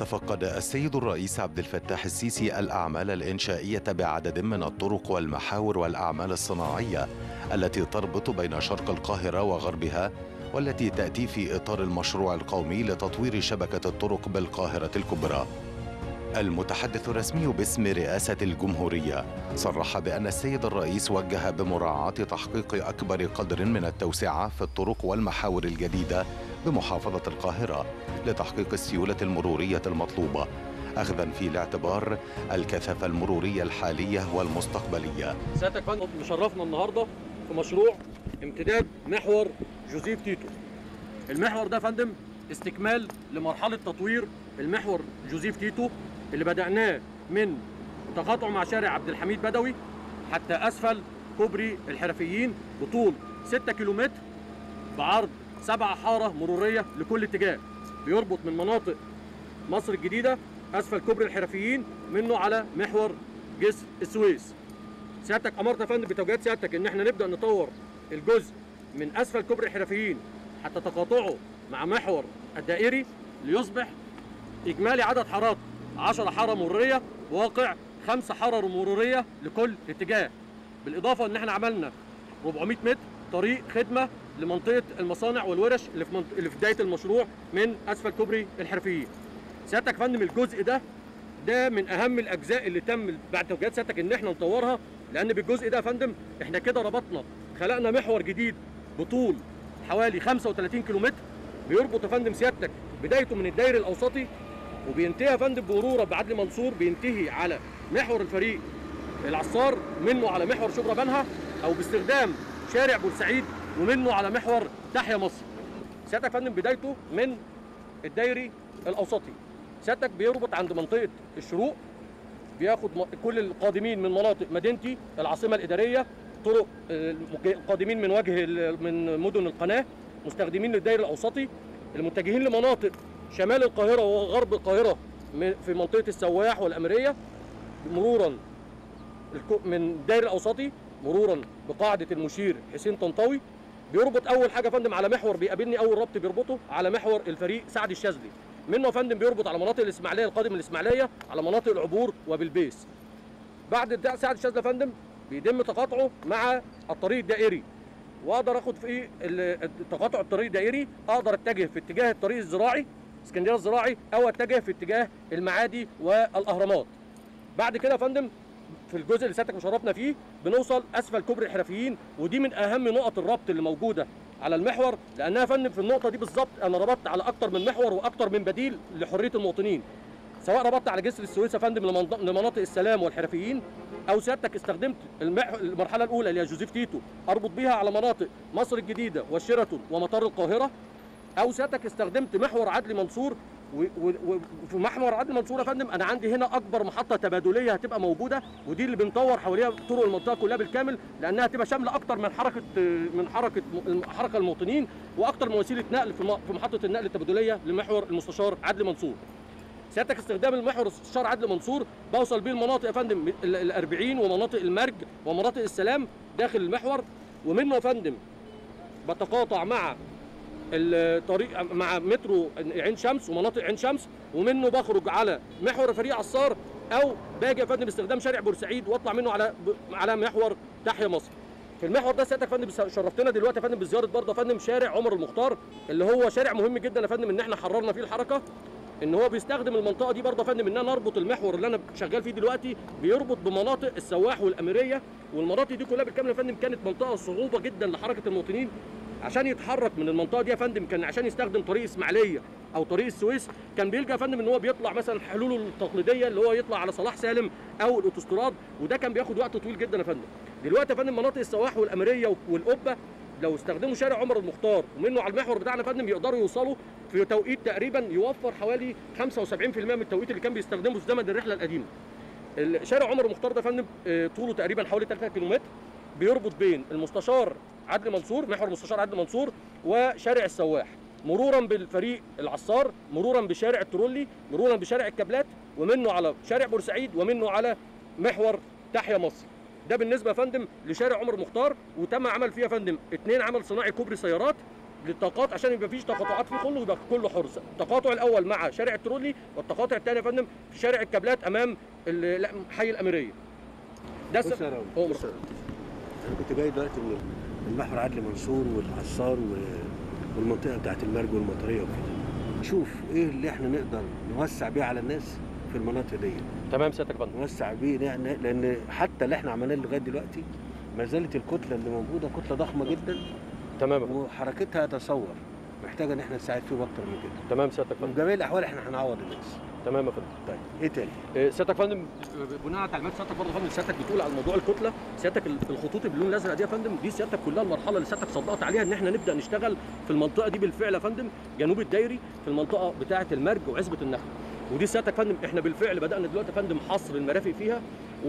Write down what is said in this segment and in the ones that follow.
تفقد السيد الرئيس عبد الفتاح السيسي الأعمال الإنشائية بعدد من الطرق والمحاور والأعمال الصناعية التي تربط بين شرق القاهرة وغربها والتي تأتي في إطار المشروع القومي لتطوير شبكة الطرق بالقاهرة الكبرى. المتحدث الرسمي باسم رئاسة الجمهورية صرح بأن السيد الرئيس وجه بمراعاة تحقيق أكبر قدر من التوسعة في الطرق والمحاور الجديدة بمحافظة القاهرة لتحقيق السيولة المرورية المطلوبة أخذا في الاعتبار الكثافة المرورية الحالية والمستقبلية سيادتك فندم مشرفنا النهارده في مشروع امتداد محور جوزيف تيتو. المحور ده يا فندم استكمال لمرحله تطوير المحور جوزيف تيتو اللي بدأناه من تقاطعه مع شارع عبد الحميد بدوي حتى اسفل كوبري الحرفيين بطول 6 كيلومتر بعرض سبع حاره مروريه لكل اتجاه بيربط من مناطق مصر الجديده اسفل كوبري الحرفيين منه على محور جسر السويس. سيادتك امرت يا فندم بتوجيهات سيادتك ان احنا نبدا نطور الجزء من اسفل كوبري الحرفيين حتى تقاطعه مع محور الدائري ليصبح اجمالي عدد حارات 10 حاره مروريه بواقع خمسة حاره مروريه لكل اتجاه. بالاضافه ان احنا عملنا 400 متر طريق خدمه لمنطقه المصانع والورش اللي في, منط... اللي في بدايه المشروع من اسفل كوبري الحرفيين. سيادتك يا فندم الجزء ده ده من اهم الاجزاء اللي تم بعد توجيهات سيادتك ان احنا نطورها لان بالجزء ده يا فندم احنا كده ربطنا خلقنا محور جديد بطول حوالي 35 كيلومتر بيربط يا فندم سيادتك بدايته من الداير الاوسطي وبينتهي يا فندم بمروره بعدلي منصور بينتهي على محور الفريق العصار منه على محور شبرا بنها او باستخدام شارع بورسعيد ومنه على محور تحيا مصر. سيادتك يا فندم بدايته من الدايري الاوسطي. سيادتك بيربط عند منطقه الشروق بياخد م- كل القادمين من مناطق مدينتي العاصمه الاداريه طرق آه، القادمين من وجه ال- من مدن القناه مستخدمين للداير الاوسطي المتجهين لمناطق شمال القاهره وغرب القاهره م- في منطقه السواح والاميريه مرورا الكو- من الداير الاوسطي مرورا بقاعده المشير حسين طنطاوي بيربط اول حاجه يا فندم على محور بيقابلني اول ربط بيربطه على محور الفريق سعد الشاذلي منه يا فندم بيربط على مناطق الاسماعيليه القادم من الاسماعيليه على مناطق العبور وبالبيس بعد ده سعد الشاذلي يا فندم بيتم تقاطعه مع الطريق الدائري واقدر اخد في ال- تقاطع الطريق الدائري اقدر اتجه في اتجاه الطريق الزراعي اسكندريه الزراعي او اتجه في اتجاه المعادي والاهرامات بعد كده يا فندم في الجزء اللي سيادتك مشرفنا فيه بنوصل اسفل كوبري الحرفيين ودي من اهم نقط الربط اللي موجوده على المحور لانها يا فندم في النقطه دي بالظبط انا ربطت على اكتر من محور واكتر من بديل لحريه المواطنين سواء ربطت على جسر السويس يا فندم لمنط- لمناطق السلام والحرفيين او سيادتك استخدمت المح... المرحله الاولى اللي هي جوزيف تيتو اربط بيها على مناطق مصر الجديده والشيراتون ومطار القاهره او سيادتك استخدمت محور عدلي منصور و- و- وفي محور عدلي منصور يا فندم انا عندي هنا اكبر محطه تبادليه هتبقى موجوده ودي اللي بنطور حواليها طرق المنطقه كلها بالكامل لانها هتبقى شامله اكتر من حركه من حركه م- حركه المواطنين واكتر من وسيله نقل في م- في محطه النقل التبادليه لمحور المستشار عدلي منصور سيادتك استخدام المحور المستشار عدلي منصور بوصل بيه المناطق يا فندم ال- ال 40 ومناطق المرج ومناطق السلام داخل المحور ومنه يا فندم بتقاطع مع الطريق مع مترو عين شمس ومناطق عين شمس ومنه بخرج على محور فريق عصار او باجي يا فندم باستخدام شارع بورسعيد واطلع منه على على محور تحيا مصر. في المحور ده سيادتك يا فندم شرفتنا دلوقتي يا فندم بزياره برضه يا فندم شارع عمر المختار اللي هو شارع مهم جدا يا فندم ان احنا حررنا فيه الحركه ان هو بيستخدم المنطقه دي برضه يا فندم ان انا اربط المحور اللي انا شغال فيه دلوقتي بيربط بمناطق السواح والاميريه والمناطق دي كلها بالكامل يا فندم كانت منطقه صعوبه جدا لحركه المواطنين عشان يتحرك من المنطقه دي يا فندم كان عشان يستخدم طريق اسماعيليه او طريق السويس كان بيلجا يا فندم ان هو بيطلع مثلا حلوله التقليديه اللي هو يطلع على صلاح سالم او الاوتوستراد وده كان بياخد وقت طويل جدا يا فندم دلوقتي يا فندم مناطق السواح والاميريه والقبه لو استخدموا شارع عمر المختار ومنه على المحور بتاعنا يا فندم يقدروا يوصلوا في توقيت تقريبا يوفر حوالي 75% من التوقيت اللي كان بيستخدمه في زمن الرحله القديمه. شارع عمر المختار ده يا فندم آه، طوله تقريبا حوالي 3 كيلومتر بيربط بين المستشار عدلي منصور محور المستشار عدلي منصور وشارع السواح مرورا بالفريق العصار مرورا بشارع الترولي مرورا بشارع الكابلات ومنه على شارع بورسعيد ومنه على محور تحيا مصر ده بالنسبه يا فندم لشارع عمر المختار وتم عمل فيه يا فندم اثنين عمل صناعي كوبري سيارات للطاقات عشان يبقى فيش تقاطعات فيه كله يبقى كله حر التقاطع الاول مع شارع الترولي والتقاطع الثاني يا فندم في شارع الكابلات امام ال- لا، حي الاميريه ده بص الس- يا راوي أمر. بص يا راوي. انا كنت جاي دلوقتي من المحور عدلي منصور والعصار و- والمنطقه بتاعت المرج والمطريه وكده نشوف ايه اللي احنا نقدر نوسع بيه على الناس في المناطق دي تمام سيادتك يا فندم نوسع بيه لان لان حتى اللي احنا عملناه لغايه دلوقتي ما زالت الكتله اللي موجوده كتله ضخمه جدا تمام يا فندم وحركتها تصور محتاجه ان احنا نساعد فيه اكتر من كده تمام سيادتك يا فندم وبجميع الاحوال احنا هنعوض الناس تمام يا فندم طيب ايه تاني؟ إيه، سيادتك يا فندم بناء على تعليمات سيادتك برضه يا فندم سيادتك بتقول على موضوع الكتله سيادتك الخطوط باللون الازرق دي يا فندم دي سيادتك كلها المرحله اللي سيادتك صدقت عليها ان احنا نبدا نشتغل في المنطقه دي بالفعل يا فندم جنوب الدايري في المنطقه بتاعه المرج وعزبه النخل ودي سيادتك يا فندم احنا بالفعل بدانا دلوقتي يا فندم حصر المرافق فيها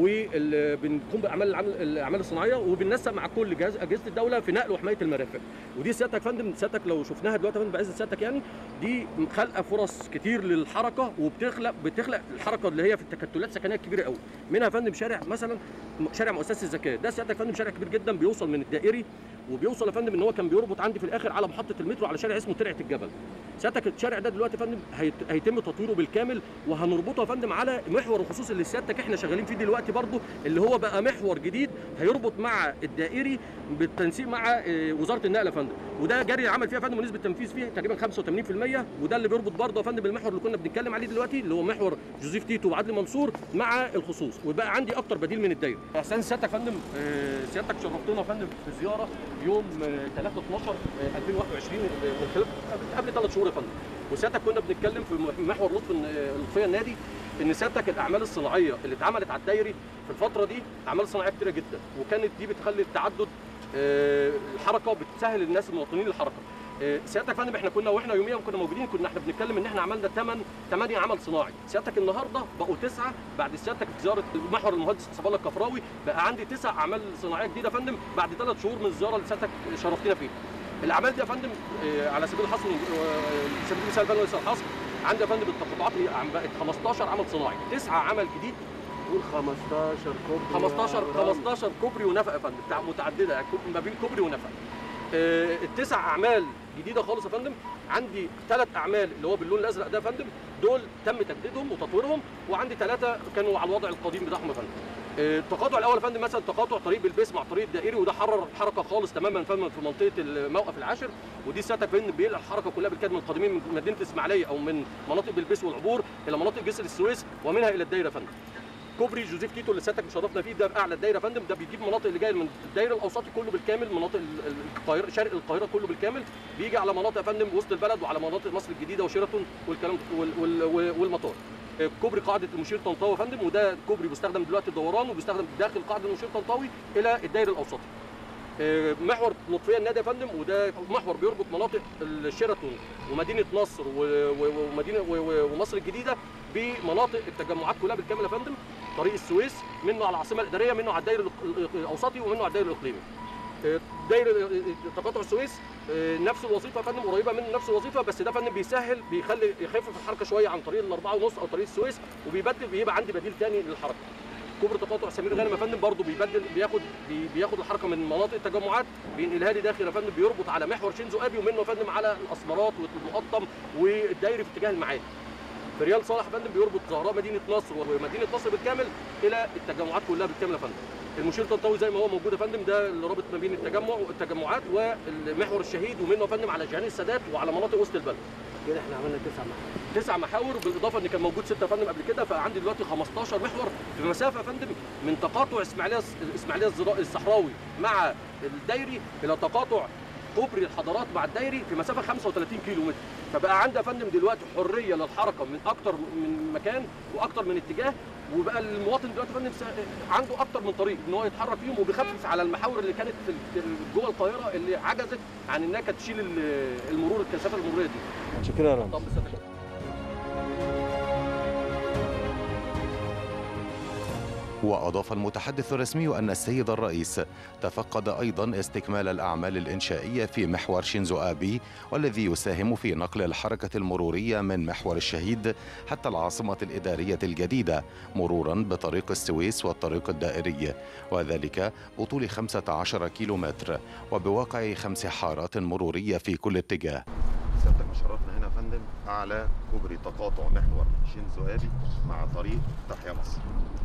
وبنقوم باعمال العمل الاعمال الصناعيه وبننسق مع كل جهاز اجهزه الدوله في نقل وحمايه المرافق ودي سيادتك يا فندم سيادتك لو شفناها دلوقتي يا فندم بعز سيادتك يعني دي خلقه فرص كتير للحركه وبتخلق بتخلق الحركه اللي هي في التكتلات سكنيه كبيره قوي منها يا فندم شارع مثلا شارع مؤسسه الزكاه ده سيادتك يا فندم شارع كبير جدا بيوصل من الدائري وبيوصل يا فندم ان هو كان بيربط عندي في الاخر على محطه المترو على شارع اسمه ترعه الجبل سيادتك الشارع ده دلوقتي يا فندم هيت- هيتم تطويره بالكامل وهنربطه يا فندم على محور الخصوص اللي سيادتك احنا شغالين فيه دلوقتي برضه اللي هو بقى محور جديد هيربط مع الدائري بالتنسيق مع آه، وزاره النقل يا فندم وده جاري العمل فيها يا فندم ونسبه التنفيذ فيه تقريبا 85% وده اللي بيربط برضه يا فندم بالمحور اللي كنا بنتكلم عليه دلوقتي اللي هو محور جوزيف تيتو وعدلي منصور مع الخصوص وبقى عندي اكتر بديل من الدايره احسان سيادتك يا فندم آه، سيادتك شرفتنا يا فندم في زياره يوم آه، 3 12 آه، 2021 آه، من خلال قبل- قبل ثلاث شهور يا فندم وسيادتك كنا بنتكلم في محور لطف آه، لطفيه النادي ان سيادتك الاعمال الصناعيه اللي اتعملت على الدايري في الفتره دي اعمال صناعيه كتيره جدا وكانت دي بتخلي التعدد آه، الحركه بتسهل الناس المواطنين الحركه آه، سيادتك يا فندم احنا كنا واحنا يوميا كنا موجودين كنا احنا بنتكلم ان احنا عملنا 8 8 عمل صناعي سيادتك النهارده بقوا تسعه بعد سيادتك زياره محور المهندس صفا الله الكفراوي بقى عندي تسع اعمال صناعيه جديده يا فندم بعد ثلاث شهور من الزياره اللي سيادتك شرفتنا فيها الاعمال دي يا فندم آه، على سبيل الحصر آه، سبيل المثال فندم وليس الحصر عندي يا فندم التقاطعات هي عم- بقت 15 عمل صناعي تسعه عمل جديد قول 15 كوبري 15 يا راوي. 15 كوبري ونفق يا فندم بتاع متعدده يعني كوب- ما بين كوبري ونفق آه، التسع اعمال جديده خالص يا فندم عندي ثلاث اعمال اللي هو باللون الازرق ده يا فندم دول تم تجديدهم وتطويرهم وعندي ثلاثه كانوا على الوضع القديم بتاعهم يا فندم آه، التقاطع الاول يا فندم مثلا تقاطع طريق بالبيس مع طريق الدائري وده حرر الحركه خالص تماما فندم في منطقه الموقف العاشر ودي سيادتك فين بينقل الحركه كلها بالكاد من القادمين من مدينه الاسماعيليه او من مناطق بالبيس والعبور الى مناطق جسر السويس ومنها الى الدايره يا فندم كوبري جوزيف تيتو اللي سيادتك مشرفنا فيه ده اعلى الدايره يا فندم ده بيجيب مناطق اللي جايه من الدايره الاوسطي كله بالكامل مناطق ال- ال- القاهره شرق القاهره كله بالكامل بيجي على مناطق يا فندم وسط البلد وعلى مناطق مصر الجديده وشيراتون والكلام وال وال وال والمطار آه، كوبري قاعده المشير طنطاوي يا فندم وده كوبري بيستخدم دلوقتي دوران وبيستخدم داخل قاعده المشير طنطاوي الى الدايره الاوسطي آه، محور لطفيه النادي يا فندم وده محور بيربط مناطق الشيراتون ومدينه نصر و- و- ومدينه و- و- ومصر الجديده بمناطق التجمعات كلها بالكامل يا فندم طريق السويس منه على العاصمه الاداريه منه على الداير الإق- الاوسطي ومنه على الداير الاقليمي آه، داير آه، تقاطع السويس آه، نفس الوظيفه يا فندم قريبه من نفس الوظيفه بس ده فندم بيسهل بيخلي يخفف الحركه شويه عن طريق الاربعه ونص او طريق السويس وبيبدل بيبقى عندي بديل ثاني للحركه كوبري تقاطع سمير غانم يا فندم برضه بيبدل بياخد بي- بياخد الحركه من مناطق التجمعات بينقلها لي داخل يا فندم بيربط على محور شينزو ابي ومنه يا فندم على الاسمرات والمقطم والدايري في اتجاه المعادي في ريال صالح يا فندم بيربط زهراء مدينه نصر ومدينه نصر بالكامل الى التجمعات كلها بالكامل يا فندم المشير طنطاوي زي ما هو موجود يا فندم ده اللي رابط ما بين التجمع والتجمعات والمحور الشهيد ومنه يا فندم على جهان السادات وعلى مناطق وسط البلد كده احنا عملنا تسع محاور تسع محاور بالاضافه ان كان موجود سته يا فندم قبل كده فعندي دلوقتي 15 محور في مسافه يا فندم من تقاطع اسماعيليه الاسماعيليه الزرا- الصحراوي مع الدايري الى تقاطع كوبري الحضارات مع الدايري في مسافه 35 كيلو متر فبقى عندي يا فندم دلوقتي حريه للحركه من اكتر من مكان واكتر من اتجاه وبقى المواطن دلوقتي يا فندم سا- عنده اكتر من طريق ان هو يتحرك فيهم وبيخفف على المحاور اللي كانت في ال- جوه القاهره اللي عجزت عن انها كانت تشيل ال- المرور الكثافه المروريه دي شكرا يا رامي طب بس- وأضاف المتحدث الرسمي أن السيد الرئيس تفقد أيضا استكمال الأعمال الإنشائية في محور شينزو آبي والذي يساهم في نقل الحركة المرورية من محور الشهيد حتى العاصمة الإدارية الجديدة مرورا بطريق السويس والطريق الدائري وذلك بطول 15 كيلومتر وبواقع خمس حارات مرورية في كل اتجاه سيادتك مشرفنا هنا يا فندم اعلى كوبري تقاطع محور شينزو ابي مع طريق تحيا مصر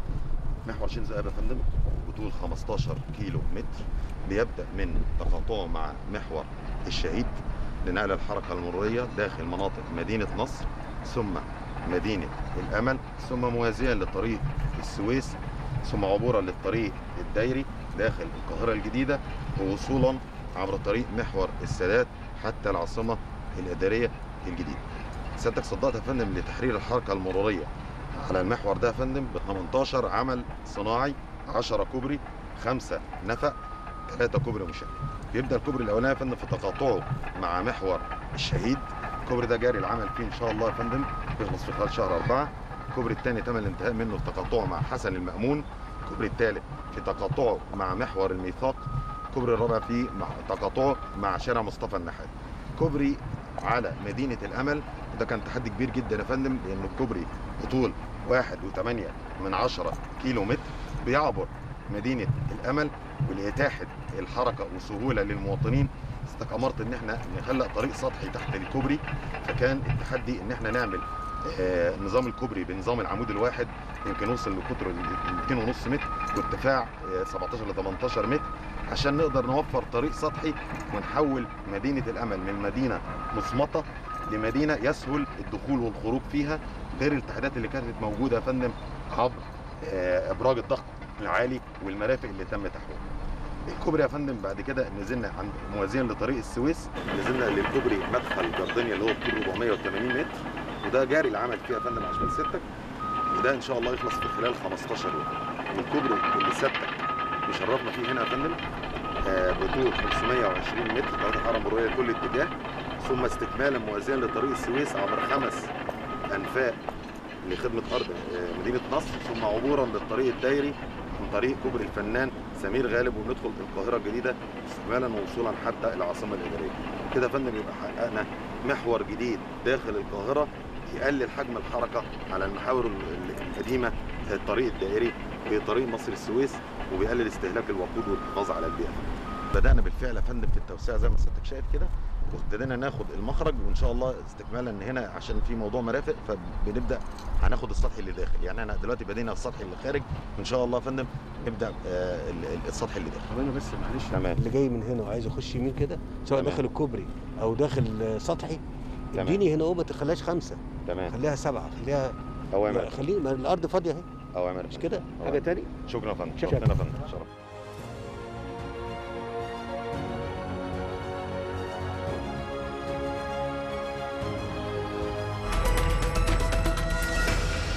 محور شينزو ابي يا فندم بطول 15 كيلو متر بيبدا من تقاطعه مع محور الشهيد لنقل الحركه المروريه داخل مناطق مدينه نصر ثم مدينه الامل ثم موازيا لطريق السويس ثم عبورا للطريق الدايري داخل القاهره الجديده ووصولا عبر طريق محور السادات حتى العاصمه الاداريه الجديده. سيادتك صدقت يا فندم لتحرير الحركه المروريه على المحور ده يا فندم ب 18 عمل صناعي 10 كوبري 5 نفق 3 كوبري مشاة. بيبدا الكوبري الاولاني يا فندم في تقاطعه مع محور الشهيد الكوبري ده جاري العمل فيه ان شاء الله يا فندم بيخلص في خلال شهر أربعة الكوبري الثاني تم الانتهاء منه في تقاطعه مع حسن المأمون الكوبري الثالث في تقاطعه مع محور الميثاق الكوبري الرابع في مع تقاطعه مع شارع مصطفى النحات كوبري على مدينة الأمل ده كان تحدي كبير جدا يا فندم لأن الكوبري بطول واحد وثمانية من عشرة كيلو متر بيعبر مدينة الأمل ولإتاحة الحركة وسهولة للمواطنين استقامرت إن احنا نخلق طريق سطحي تحت الكوبري فكان التحدي إن احنا نعمل آه، نظام الكوبري بنظام العمود الواحد يمكن يوصل لقطر ال 2.5 متر وارتفاع آه، 17 ل 18 متر عشان نقدر نوفر طريق سطحي ونحول مدينة الأمل من مدينة مصمتة لمدينة يسهل الدخول والخروج فيها غير التحديات اللي كانت موجودة يا فندم عبر آه، إبراج الضغط العالي والمرافق اللي تم تحويلها. الكوبري يا فندم بعد كده نزلنا عند موازيا لطريق السويس نزلنا للكوبري مدخل جردانيا اللي هو بطول 480 متر وده جاري العمل فيه يا فندم عشان سيادتك وده ان شاء الله يخلص في خلال 15 يوم والكوبري اللي سيادتك بيشرفنا فيه هنا يا فندم آه، بطول 520 متر ثلاثة حاره مروريه لكل اتجاه ثم استكمالا موازيا لطريق السويس عبر خمس انفاق لخدمه ارض آه، مدينه نصر ثم عبورا للطريق الدائري من طريق كوبري الفنان سمير غالب وندخل القاهره الجديده استكمالا ووصولا حتى العاصمه الاداريه. كده يا فندم يبقى حققنا محور جديد داخل القاهره يقلل حجم الحركه على المحاور ال- القديمه زي الطريق الدائري وطريق مصر السويس وبيقلل استهلاك الوقود والحفاظ على البيئه. بدانا بالفعل يا فندم في التوسعه زي ما سيادتك شايف كده وابتدينا ناخد المخرج وان شاء الله استكمالا هنا عشان في موضوع مرافق فبنبدا هناخد السطح اللي داخل يعني احنا دلوقتي بدينا السطح اللي خارج وان شاء الله يا فندم نبدا آه، ال- ال- السطح اللي داخل طب انا بس معلش تمام. اللي جاي من هنا وعايز يخش يمين كده سواء تمام. داخل الكوبري او داخل آه، سطحي تمام. اديني هنا اهو ما تخليهاش خمسه تمام خليها سبعه خليها اوامر خليني ما الارض فاضيه اهي اوامر مش كده أوامر. حاجه تاني شكرا يا فندم شكرا. شرفتنا يا فندم شرف